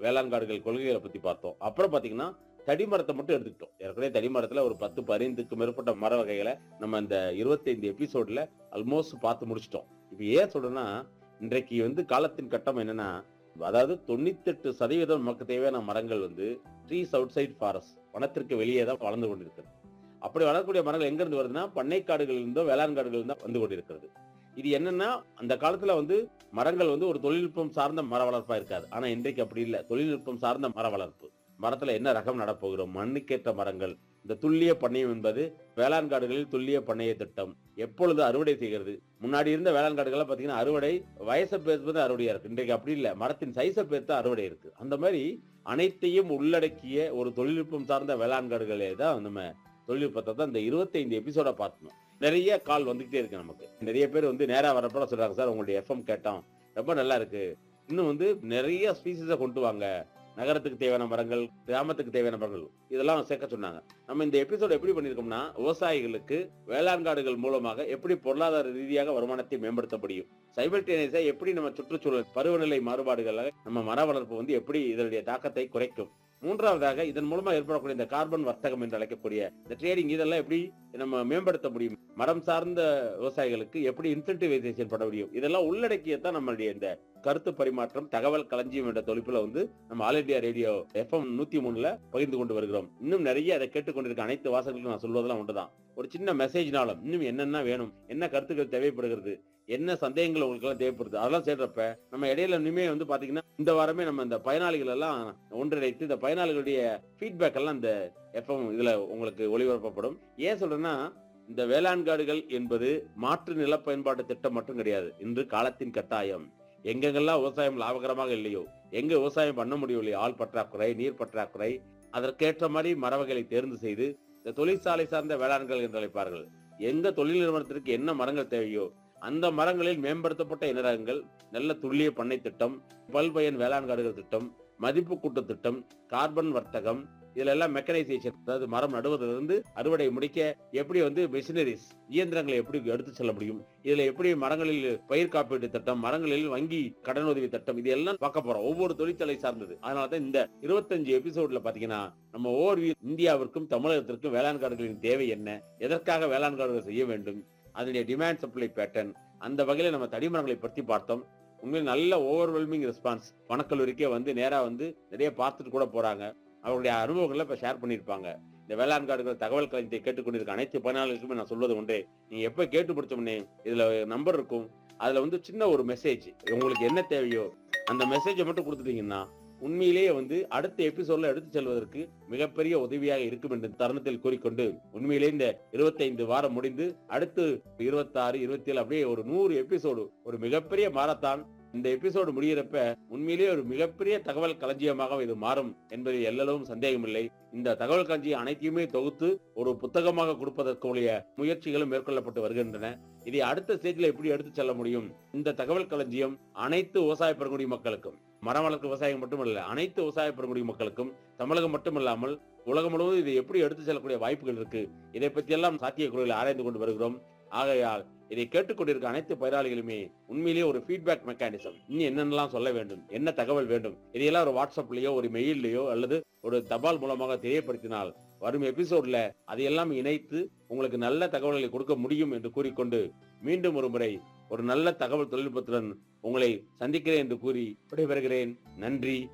வேளாண் காடுகள் கொள்கைகளை பத்தி பார்த்தோம் அப்புறம் பாத்தீங்கன்னா தடிமரத்தை மட்டும் எடுத்துக்கிட்டோம் ஏற்கனவே தடிமரத்துல ஒரு பத்து பதினைந்துக்கு மேற்பட்ட மர வகைகளை நம்ம இந்த இருபத்தைந்து எபிசோட்ல ஆல்மோஸ்ட் பார்த்து முடிச்சிட்டோம் இப்ப ஏன் சொல்றேன்னா இன்றைக்கு வந்து காலத்தின் கட்டம் என்னன்னா அதாவது தொண்ணூத்தெட்டு சதவீதம் நமக்கு தேவையான மரங்கள் வந்து ட்ரீஸ் அவுட் சைட் ஃபாரஸ்ட் வனத்திற்கு வெளியே தான் வளர்ந்து கொண்டிருக்கிறது அப்படி வளரக்கூடிய மரங்கள் எங்க இருந்து வருதுன்னா பண்ணை காடுகள் இருந்தோ வேளாண் காடுகள் இருந்தோ வந்து கொண்டிருக்கிறது இது என்னன்னா அந்த காலத்துல வந்து மரங்கள் வந்து ஒரு தொழில்நுட்பம் சார்ந்த மர வளர்ப்பா இருக்காது ஆனா இன்றைக்கு அப்படி இல்லை தொழில்நுட்பம் சார்ந்த மர வளர்ப்பு மரத்துல என்ன ரகம் நடப்போகிறோம் மண்ணுக்கேற்ற மரங்கள் இந்த துல்லிய பண்ணையம் என்பது வேளாண் காடுகளில் துல்லிய பண்ணைய திட்டம் எப்பொழுது அறுவடை செய்கிறது முன்னாடி இருந்த வேளாண் காடுகள்லாம் பாத்தீங்கன்னா அறுவடை வயசை பேர்த்து அறுவடையா இருக்கு இன்றைக்கு அப்படி இல்லை மரத்தின் சைஸை பேர்த்து அறுவடை இருக்கு அந்த மாதிரி அனைத்தையும் உள்ளடக்கிய ஒரு தொழில்நுட்பம் சார்ந்த வேளாண் காடுகளே தான் நம்ம தொழில்நுட்பத்தை தான் இந்த இருபத்தைந்து எபிசோட பார்த்தோம் நிறைய கால் வந்துகிட்டே இருக்கு நமக்கு நிறைய பேர் வந்து நேரா வரப்பட சொல்றாங்க சார் உங்களுடைய எஃப்எம் கேட்டோம் ரொம்ப நல்லா இருக்கு இன்னும் வந்து நிறைய ஸ்பீசிஸை கொண்டு வாங்க நகரத்துக்கு தேவையான மரங்கள் கிராமத்துக்கு தேவையான மரங்கள் இதெல்லாம் சேர்க்க சொன்னாங்க நம்ம இந்த எபிசோட் எப்படி பண்ணிருக்கோம்னா விவசாயிகளுக்கு வேளாண் காடுகள் மூலமாக எப்படி பொருளாதார ரீதியாக வருமானத்தை மேம்படுத்த முடியும் சைபர்டேனியஸா எப்படி நம்ம சுற்றுச்சூழல் பருவநிலை மாறுபாடுகளை நம்ம மர வளர்ப்பு வந்து எப்படி இதனுடைய தாக்கத்தை குறைக்கும் மூன்றாவதாக இதன் மூலமா ஏற்படக்கூடிய இந்த கார்பன் வர்த்தகம் என்று அழைக்கக்கூடிய இந்த ட்ரேடிங் இதெல்லாம் எப்படி நம்ம மேம்படுத்த முடியும் மரம் சார்ந்த விவசாயிகளுக்கு எப்படி இன்சென்டிவைசேஷன் பண்ண முடியும் இதெல்லாம் உள்ளடக்கியதான் நம்மளுடைய இந்த கருத்து பரிமாற்றம் தகவல் களஞ்சியம் என்ற தொழிப்புல வந்து நம்ம ஆல் இண்டியா ரேடியோ எஃப்எம் நூத்தி மூணுல பகிர்ந்து கொண்டு வருகிறோம் இன்னும் நிறைய அதை கேட்டுக்கொண்டிருக்க அனைத்து வாசகர்களுக்கும் நான் சொல்வதெல்லாம் ஒன்றுதான் ஒரு சின்ன மெசேஜ்னாலும் இன்னும் என்னென்ன வேணும் என்ன கருத்துக்கள் தேவைப்படுகிறது என்ன சந்தேகங்கள் உங்களுக்கு எல்லாம் தேவைப்படுது அதெல்லாம் சேர்றப்ப நம்ம இடையில இனிமே வந்து பாத்தீங்கன்னா இந்த வாரமே நம்ம இந்த பயனாளிகள் எல்லாம் ஒன்றிணைத்து இந்த பயனாளிகளுடைய ஃபீட்பேக் எல்லாம் இந்த எஃப்எம் இதுல உங்களுக்கு ஒளிபரப்பப்படும் ஏன் சொல்றேன்னா இந்த வேளாண் காடுகள் என்பது மாற்று நில பயன்பாட்டு திட்டம் மட்டும் கிடையாது இன்று காலத்தின் கட்டாயம் எங்கெங்கெல்லாம் விவசாயம் லாபகரமாக இல்லையோ எங்க விவசாயம் பண்ண முடியவில்லையோ ஆள் பற்றாக்குறை நீர் பற்றாக்குறை அதற்கேற்ற மாதிரி மரவகைகளை தேர்ந்து செய்து இந்த தொழிற்சாலை சார்ந்த வேளாண்கள் என்று அழைப்பார்கள் எந்த தொழில் நிறுவனத்திற்கு என்ன மரங்கள் தேவையோ அந்த மரங்களில் மேம்படுத்தப்பட்ட இனரகங்கள் நல்ல துல்லிய பண்ணை திட்டம் பல்பயன் வேளாண் காடுகள் திட்டம் மதிப்பு கூட்டு திட்டம் கார்பன் வர்த்தகம் இதுல எல்லாம் மெக்கனைசேஷன் அதாவது மரம் நடுவதிலிருந்து அறுவடை முடிக்க எப்படி வந்து மிஷினரிஸ் இயந்திரங்களை எப்படி எடுத்து செல்ல முடியும் இதுல எப்படி மரங்களில் பயிர் காப்பீட்டு திட்டம் மரங்களில் வங்கி கடனுதவி திட்டம் இது எல்லாம் பார்க்க போறோம் ஒவ்வொரு தொழிற்சாலை சார்ந்தது அதனாலதான் இந்த இருபத்தஞ்சு எபிசோட்ல பாத்தீங்கன்னா நம்ம ஓவர் இந்தியாவிற்கும் தமிழகத்திற்கும் வேளாண் காடுகளின் தேவை என்ன எதற்காக வேளாண் காடுகள் செய்ய வேண்டும் அதனுடைய டிமாண்ட் சப்ளை பேட்டர்ன் அந்த வகையில நம்ம தடிமரங்களை பற்றி பார்த்தோம் உண்மையில் நல்ல ஓவர்வெல்மிங் ரெஸ்பான்ஸ் வனக்கல்லூரிக்கே வந்து நேரா வந்து நிறைய பார்த்துட்டு கூட போறாங்க அவருடைய அனுபவங்களை இப்ப ஷேர் பண்ணியிருப்பாங்க இந்த வேளாண் காடுகள் தகவல் களத்தை கேட்டுக்கொண்டிருக்க அனைத்து பயனாளர்களுக்குமே நான் சொல்வது உண்டு நீங்க எப்ப கேட்டு முடிச்சோம்னே இதுல நம்பர் இருக்கும் அதுல வந்து சின்ன ஒரு மெசேஜ் உங்களுக்கு என்ன தேவையோ அந்த மெசேஜை மட்டும் கொடுத்துட்டீங்கன்னா உண்மையிலேயே வந்து அடுத்த எபிசோட்ல எடுத்து செல்வதற்கு மிகப்பெரிய உதவியாக இருக்கும் என்ற தருணத்தில் கூறிக்கொண்டு உண்மையிலேயே இந்த இருபத்தைந்து வாரம் முடிந்து அடுத்து இருபத்தாறு இருபத்தி ஏழு அப்படியே ஒரு நூறு எபிசோடு ஒரு மிகப்பெரிய மாரத்தான் இந்த எபிசோடு முடிகிறப்ப உண்மையிலேயே ஒரு மிகப்பெரிய தகவல் களஞ்சியமாக இது மாறும் என்பதில் எல்லளவும் சந்தேகமில்லை இந்த தகவல் களஞ்சியம் அனைத்தையுமே தொகுத்து ஒரு புத்தகமாக கொடுப்பதற்குரிய முயற்சிகளும் மேற்கொள்ளப்பட்டு வருகின்றன இதை அடுத்த ஸ்டேஜ்ல எப்படி எடுத்து செல்ல முடியும் இந்த தகவல் களஞ்சியம் அனைத்து விவசாய பெருங்குடி மக்களுக்கும் மரம் வளர்க்க விவசாயம் மட்டுமல்ல அனைத்து விவசாய பெருங்குடி மக்களுக்கும் தமிழகம் மட்டுமல்லாமல் உலகம் முழுவதும் இதை எப்படி எடுத்து செல்லக்கூடிய வாய்ப்புகள் இருக்கு இதை பற்றி எல்லாம் சாத்தியக்கூறுகளை ஆராய்ந்து கொண்டு வருகிறோம் ஆகையால் இதை கேட்டுக்கொண்டிருக்க அனைத்து பயனாளிகளுமே உண்மையிலேயே ஒரு ஃபீட்பேக் மெக்கானிசம் இன்னும் என்னென்னலாம் சொல்ல வேண்டும் என்ன தகவல் வேண்டும் இதையெல்லாம் ஒரு வாட்ஸ்அப்லயோ ஒரு மெயில்லயோ அல்லது ஒரு தபால் மூலமாக தெரியப்படுத்தினால் வரும் எபிசோட்ல அதையெல்லாம் இணைத்து உங்களுக்கு நல்ல தகவல்களை கொடுக்க முடியும் என்று கூறிக்கொண்டு மீண்டும் ஒரு முறை ஒரு நல்ல தகவல் தொழில்நுட்பத்துடன் உங்களை சந்திக்கிறேன் என்று கூறி விடைபெறுகிறேன் நன்றி